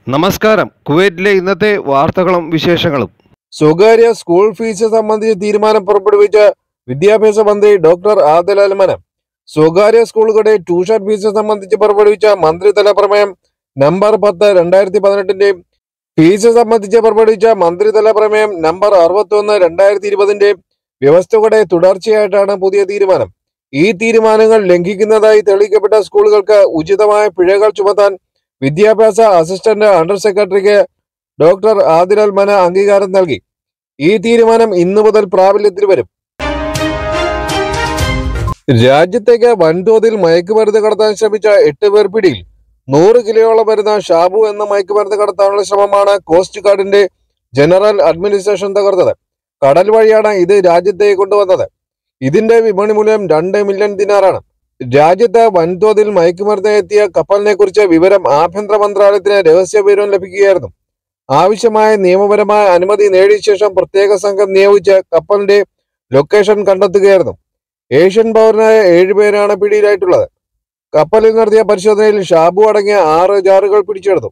നമസ്കാരം കുവൈറ്റിലെ ഇന്നത്തെ വാർത്തകളും വിശേഷങ്ങളും സ്വകാര്യ സ്കൂൾ ഫീസ് സംബന്ധിച്ച തീരുമാനം പുറപ്പെടുവിച്ച വിദ്യാഭ്യാസ മന്ത്രി ഡോക്ടർ ആദൽ അൽമന സ്വകാര്യ സ്കൂളുകളുടെ ട്യൂഷൻ ഫീസ് സംബന്ധിച്ച് പുറപ്പെടുവിച്ച മന്ത്രിതല പ്രമേയം നമ്പർ പത്ത് രണ്ടായിരത്തി പതിനെട്ടിന്റെ ഫീസ് സംബന്ധിച്ച് പുറപ്പെടുവിച്ച മന്ത്രിതല പ്രമേയം നമ്പർ അറുപത്തി ഒന്ന് രണ്ടായിരത്തി ഇരുപതിന്റെ വ്യവസ്ഥകളുടെ തുടർച്ചയായിട്ടാണ് പുതിയ തീരുമാനം ഈ തീരുമാനങ്ങൾ ലംഘിക്കുന്നതായി തെളിയിക്കപ്പെട്ട സ്കൂളുകൾക്ക് ഉചിതമായ പിഴകൾ ചുമത്താൻ വിദ്യാഭ്യാസ അസിസ്റ്റന്റ് അണ്ടർ സെക്രട്ടറിക്ക് ഡോക്ടർ ആദിൽ അൽമന അംഗീകാരം നൽകി ഈ തീരുമാനം ഇന്നു മുതൽ പ്രാബല്യത്തിൽ വരും രാജ്യത്തേക്ക് വൻതോതിൽ മയക്കുമരുന്ന് കടത്താൻ ശ്രമിച്ച എട്ട് പേർ പിടിയിൽ നൂറ് കിലോയോളം വരുന്ന ഷാബു എന്ന മയക്കുമരുന്ന് കടത്താനുള്ള ശ്രമമാണ് കോസ്റ്റ് ഗാർഡിന്റെ ജനറൽ അഡ്മിനിസ്ട്രേഷൻ തകർത്തത് കടൽ വഴിയാണ് ഇത് രാജ്യത്തേക്ക് കൊണ്ടുവന്നത് ഇതിന്റെ വിപണി മൂല്യം രണ്ട് മില്യൺ ദിനാറാണ് രാജ്യത്ത് വൻതോതിൽ മയക്കുമരുന്ന് എത്തിയ കപ്പലിനെ കുറിച്ച് വിവരം ആഭ്യന്തര മന്ത്രാലയത്തിന് രഹസ്യ വിവരം ലഭിക്കുകയായിരുന്നു ആവശ്യമായ നിയമപരമായ അനുമതി നേടിയ ശേഷം പ്രത്യേക സംഘം നിയോഗിച്ച് കപ്പലിന്റെ ലൊക്കേഷൻ കണ്ടെത്തുകയായിരുന്നു ഏഷ്യൻ പൗരനായ ഏഴുപേരാണ് പിടിയിലായിട്ടുള്ളത് കപ്പലിൽ നടത്തിയ പരിശോധനയിൽ ഷാബു അടങ്ങിയ ആറ് ജാറുകൾ പിടിച്ചെടുത്തു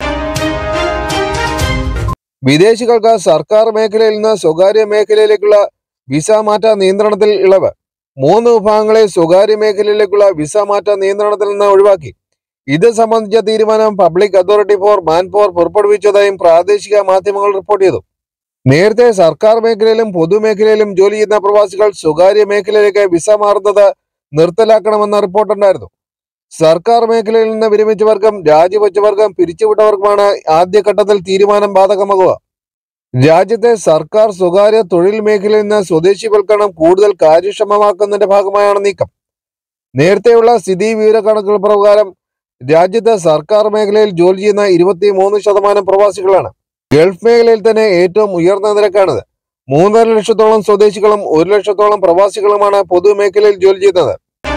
വിദേശികൾക്ക് സർക്കാർ മേഖലയിൽ നിന്ന് സ്വകാര്യ മേഖലയിലേക്കുള്ള വിസ മാറ്റ നിയന്ത്രണത്തിൽ ഇളവ് മൂന്ന് വിഭാഗങ്ങളെ സ്വകാര്യ മേഖലയിലേക്കുള്ള വിസ മാറ്റ നിയന്ത്രണത്തിൽ നിന്ന് ഒഴിവാക്കി ഇത് സംബന്ധിച്ച തീരുമാനം public authority for man power പുറപ്പെടുവിച്ചതായും പ്രാദേശിക മാധ്യമങ്ങൾ റിപ്പോർട്ട് ചെയ്തു നേരത്തെ സർക്കാർ മേഖലയിലും പൊതുമേഖലയിലും ജോലി ചെയ്യുന്ന പ്രവാസികൾ സ്വകാര്യ മേഖലയിലേക്ക് വിസ മാറുന്നത് നിർത്തലാക്കണമെന്ന റിപ്പോർട്ടുണ്ടായിരുന്നു സർക്കാർ മേഖലയിൽ നിന്ന് വിരമിച്ചവർക്കും രാജിവെച്ചവർക്കും പിരിച്ചുവിട്ടവർക്കുമാണ് ആദ്യഘട്ടത്തിൽ തീരുമാനം ബാധകമാകുക രാജ്യത്തെ സർക്കാർ സ്വകാര്യ തൊഴിൽ മേഖലയിൽ നിന്ന് സ്വദേശിവൽക്കരണം കൂടുതൽ കാര്യക്ഷമമാക്കുന്നതിന്റെ ഭാഗമായാണ് നീക്കം നേരത്തെയുള്ള സ്ഥിതി വിവരക്കണക്കുകൾ പ്രകാരം രാജ്യത്തെ സർക്കാർ മേഖലയിൽ ജോലി ചെയ്യുന്ന ഇരുപത്തി മൂന്ന് ശതമാനം പ്രവാസികളാണ് ഗൾഫ് മേഖലയിൽ തന്നെ ഏറ്റവും ഉയർന്ന നിരക്കാണിത് മൂന്നര ലക്ഷത്തോളം സ്വദേശികളും ഒരു ലക്ഷത്തോളം പ്രവാസികളുമാണ് പൊതുമേഖലയിൽ ജോലി ചെയ്യുന്നത്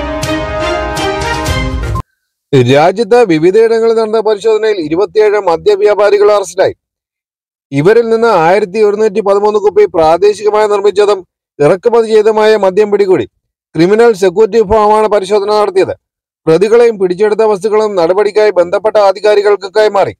രാജ്യത്ത് വിവിധയിടങ്ങളിൽ നടന്ന പരിശോധനയിൽ ഇരുപത്തിയേഴ് മദ്യവ്യാപാരികൾ അറസ്റ്റിലായി ഇവരിൽ നിന്ന് ആയിരത്തി ഒരുന്നൂറ്റി പതിമൂന്ന് കുപ്പി പ്രാദേശികമായി നിർമ്മിച്ചതും ഇറക്കുമതി ചെയ്തതുമായ മദ്യം പിടികൂടി ക്രിമിനൽ സെക്യൂരിറ്റി വിഭാഗമാണ് പരിശോധന നടത്തിയത് പ്രതികളെയും പിടിച്ചെടുത്ത വസ്തുക്കളും നടപടിക്കായി ബന്ധപ്പെട്ട അധികാരികൾക്ക് കൈമാറി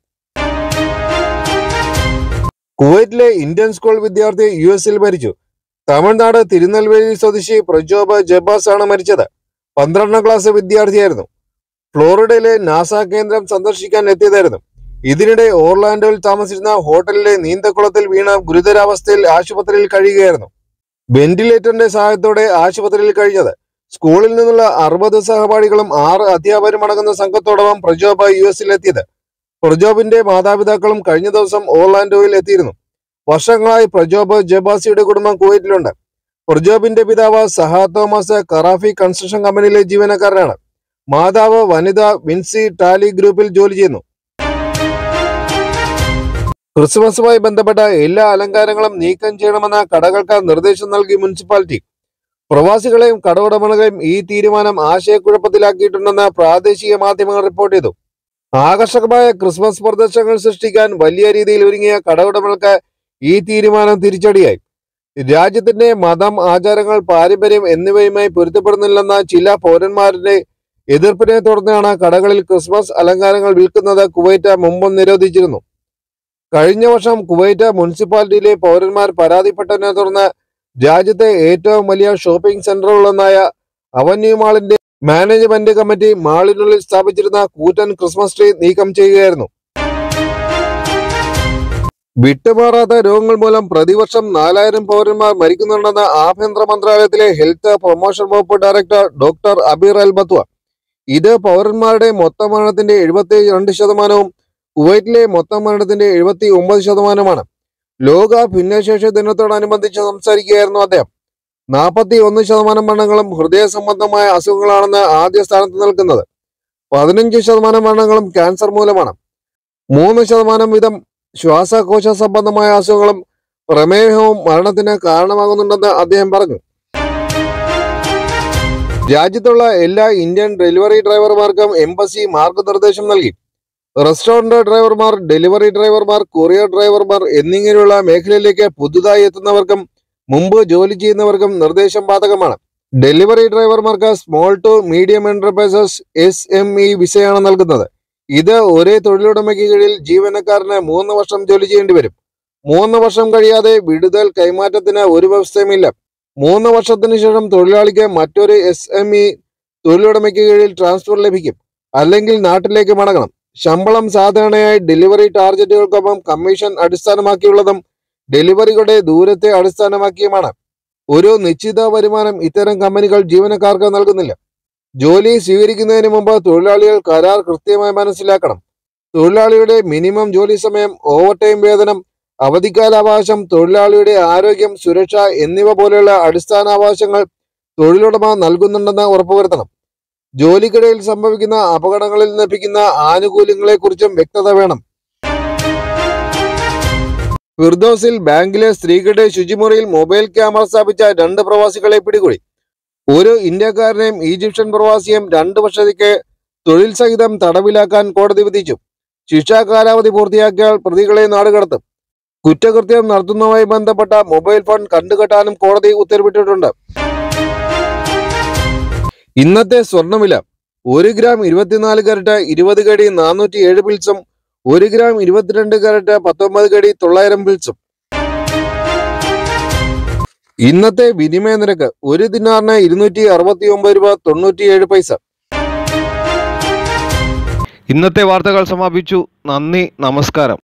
കുവൈറ്റിലെ ഇന്ത്യൻ സ്കൂൾ വിദ്യാർത്ഥി യു എസിൽ മരിച്ചു തമിഴ്നാട് തിരുനെൽവേലി സ്വദേശി പ്രജോബ് ജബാസ് ആണ് മരിച്ചത് പന്ത്രണ്ടാം ക്ലാസ് വിദ്യാർത്ഥിയായിരുന്നു ഫ്ലോറിഡയിലെ നാസ കേന്ദ്രം സന്ദർശിക്കാൻ എത്തിയതായിരുന്നു ഇതിനിടെ ഓർലാൻഡോയിൽ താമസിച്ചിരുന്ന ഹോട്ടലിലെ നീന്തക്കുളത്തിൽ വീണ ഗുരുതരാവസ്ഥയിൽ ആശുപത്രിയിൽ കഴിയുകയായിരുന്നു വെന്റിലേറ്ററിന്റെ സഹായത്തോടെ ആശുപത്രിയിൽ കഴിഞ്ഞത് സ്കൂളിൽ നിന്നുള്ള അറുപത് സഹപാഠികളും ആറ് അധ്യാപകരും അടങ്ങുന്ന സംഘത്തോടൊപ്പം പ്രജോബ് യു എസിലെത്തിയത് പ്രജോബിന്റെ മാതാപിതാക്കളും കഴിഞ്ഞ ദിവസം ഓർലാൻഡോയിൽ എത്തിയിരുന്നു വർഷങ്ങളായി പ്രജോബ് ജബാസിയുടെ കുടുംബം കുവൈറ്റിലുണ്ട് പ്രജോബിന്റെ പിതാവ് സഹാ തോമസ് കറാഫി കൺസ്ട്രക്ഷൻ കമ്പനിയിലെ ജീവനക്കാരനാണ് മാതാവ് വനിത വിൻസി ടാലി ഗ്രൂപ്പിൽ ജോലി ചെയ്യുന്നു ക്രിസ്മസുമായി ബന്ധപ്പെട്ട എല്ലാ അലങ്കാരങ്ങളും നീക്കം ചെയ്യണമെന്ന കടകൾക്ക് നിർദ്ദേശം നൽകി മുനിസിപ്പാലിറ്റി പ്രവാസികളെയും കടവുടമകളെയും ഈ തീരുമാനം ആശയക്കുഴപ്പത്തിലാക്കിയിട്ടുണ്ടെന്ന് പ്രാദേശിക മാധ്യമങ്ങൾ റിപ്പോർട്ട് ചെയ്തു ആകർഷകമായ ക്രിസ്മസ് പ്രദർശനങ്ങൾ സൃഷ്ടിക്കാൻ വലിയ രീതിയിൽ ഒരുങ്ങിയ കടവുടമകൾക്ക് ഈ തീരുമാനം തിരിച്ചടിയായി രാജ്യത്തിന്റെ മതം ആചാരങ്ങൾ പാരമ്പര്യം എന്നിവയുമായി പൊരുത്തപ്പെടുന്നില്ലെന്ന ചില പൗരന്മാരുടെ എതിർപ്പിനെ തുടർന്നാണ് കടകളിൽ ക്രിസ്മസ് അലങ്കാരങ്ങൾ വിൽക്കുന്നത് കുവൈറ്റ് മുമ്പും നിരോധിച്ചിരുന്നു കഴിഞ്ഞ വർഷം കുവൈറ്റ് മുനിസിപ്പാലിറ്റിയിലെ പൗരന്മാർ പരാതിപ്പെട്ടതിനെ തുടർന്ന് രാജ്യത്തെ ഏറ്റവും വലിയ ഷോപ്പിംഗ് സെന്ററുകളൊന്നായ അവന്യൂ മാളിന്റെ മാനേജ്മെന്റ് കമ്മിറ്റി മാളിനുള്ളിൽ സ്ഥാപിച്ചിരുന്ന കൂറ്റൻ ക്രിസ്മസ് ട്രീ നീക്കം ചെയ്യുകയായിരുന്നു വിട്ടുമാറാത്ത രോഗങ്ങൾ മൂലം പ്രതിവർഷം നാലായിരം പൗരന്മാർ മരിക്കുന്നുണ്ടെന്ന് ആഭ്യന്തര മന്ത്രാലയത്തിലെ ഹെൽത്ത് പ്രൊമോഷൻ വകുപ്പ് director doctor Abeer Al Batwa ഇത് പൗരന്മാരുടെ മൊത്തം മരണത്തിന്റെ എഴുപത്തി രണ്ട് ശതമാനവും കുവൈറ്റിലെ മൊത്തം മരണത്തിന്റെ എഴുപത്തി ഒമ്പത് ശതമാനമാണ് ലോക ഭിന്നശേഷി ദിനത്തോടനുബന്ധിച്ച് സംസാരിക്കുകയായിരുന്നു അദ്ദേഹം നാൽപ്പത്തി ഒന്ന് ശതമാനം മരണങ്ങളും ഹൃദയ സംബന്ധമായ അസുഖങ്ങളാണെന്ന് ആദ്യ സ്ഥാനത്ത് നിൽക്കുന്നത് പതിനഞ്ച് ശതമാനം മരണങ്ങളും ക്യാൻസർ മൂലമാണ് മൂന്ന് ശതമാനം വീതം ശ്വാസകോശ സംബന്ധമായ അസുഖങ്ങളും പ്രമേഹവും മരണത്തിന് കാരണമാകുന്നുണ്ടെന്ന് അദ്ദേഹം പറഞ്ഞു രാജ്യത്തുള്ള എല്ലാ ഇന്ത്യൻ ഡെലിവറി ഡ്രൈവർമാർക്കും എംബസി മാർഗനിർദ്ദേശം നൽകി റെസ്റ്റോറന്റ് ഡ്രൈവർമാർ ഡെലിവറി ഡ്രൈവർമാർ കൊറിയർ ഡ്രൈവർമാർ എന്നിങ്ങനെയുള്ള മേഖലയിലേക്ക് പുതുതായി എത്തുന്നവർക്കും മുമ്പ് ജോലി ചെയ്യുന്നവർക്കും നിർദ്ദേശം ബാധകമാണ് ഡെലിവറി ഡ്രൈവർമാർക്ക് small to medium enterprises S M E വിസയാണ് നൽകുന്നത് ഇത് ഒരേ തൊഴിലുടമയ്ക്ക് കീഴിൽ ജീവനക്കാരന് മൂന്ന് വർഷം ജോലി ചെയ്യേണ്ടി വരും മൂന്ന് വർഷം കഴിയാതെ വിടുതൽ കൈമാറ്റത്തിന് ഒരു വ്യവസ്ഥയുമില്ല മൂന്ന് വർഷത്തിന് ശേഷം തൊഴിലാളിക്ക് മറ്റൊരു എസ് എം ഇ തൊഴിലുടമയ്ക്ക് കീഴിൽ ട്രാൻസ്ഫർ ലഭിക്കും അല്ലെങ്കിൽ നാട്ടിലേക്ക് മടങ്ങണം ശമ്പളം സാധാരണയായി ഡെലിവറി ടാർഗറ്റുകൾക്കൊപ്പം കമ്മീഷൻ അടിസ്ഥാനമാക്കിയുള്ളതും ഡെലിവറികളുടെ ദൂരത്തെ അടിസ്ഥാനമാക്കിയുമാണ് ഒരു നിശ്ചിത വരുമാനം ഇത്തരം കമ്പനികൾ ജീവനക്കാർക്ക് നൽകുന്നില്ല ജോലി സ്വീകരിക്കുന്നതിന് മുമ്പ് തൊഴിലാളികൾ കരാർ കൃത്യമായി മനസ്സിലാക്കണം തൊഴിലാളിയുടെ മിനിമം ജോലി സമയം ഓവർ ടൈം വേതനം അവധിക്കാല അവകാശം തൊഴിലാളിയുടെ ആരോഗ്യം സുരക്ഷ എന്നിവ പോലെയുള്ള അടിസ്ഥാന അവകാശങ്ങൾ തൊഴിലുടമ നൽകുന്നുണ്ടെന്ന് ഉറപ്പുവരുത്തണം ജോലിക്കിടയിൽ സംഭവിക്കുന്ന അപകടങ്ങളിൽ ലഭിക്കുന്ന ആനുകൂല്യങ്ങളെക്കുറിച്ചും വ്യക്തത വേണം ഫിർദോസിൽ ബാങ്കിലെ സ്ത്രീകളുടെ ശുചിമുറിയിൽ മൊബൈൽ ക്യാമറ സ്ഥാപിച്ച രണ്ട് പ്രവാസികളെ പിടികൂടി ഒരു ഇന്ത്യക്കാരനെയും ഈജിപ്ഷ്യൻ പ്രവാസിയെയും രണ്ട് വർഷത്തേക്ക് തൊഴിൽ സഹിതം തടവിലാക്കാൻ കോടതി വിധിച്ചു ശിക്ഷാ കാലാവധി പൂർത്തിയാക്കിയാൽ പ്രതികളെ നാടുകടത്തും കുറ്റകൃത്യം നടത്തുന്നതുമായി ബന്ധപ്പെട്ട മൊബൈൽ ഫോൺ കണ്ടുകെട്ടാനും കോടതി ഉത്തരവിട്ടിട്ടുണ്ട് ഇന്നത്തെ സ്വർണ്ണവില ഒരു ഗ്രാം ഇരുപത്തിനാല് കരറ്റ് ഇരുപത് കടി നാനൂറ്റി ഏഴ് പിൽസും ഒരു ഗ്രാം ഇരുപത്തിരണ്ട് കരറ്റ് പത്തൊമ്പത് കടി തൊള്ളായിരം പിൽസും ഇന്നത്തെ വിനിമയ നിരക്ക് ഒരു ദിനാറിന് ഇരുന്നൂറ്റി അറുപത്തി ഒമ്പത് രൂപ തൊണ്ണൂറ്റിയേഴ് പൈസ ഇന്നത്തെ വാർത്തകൾ സമാപിച്ചു നന്ദി നമസ്കാരം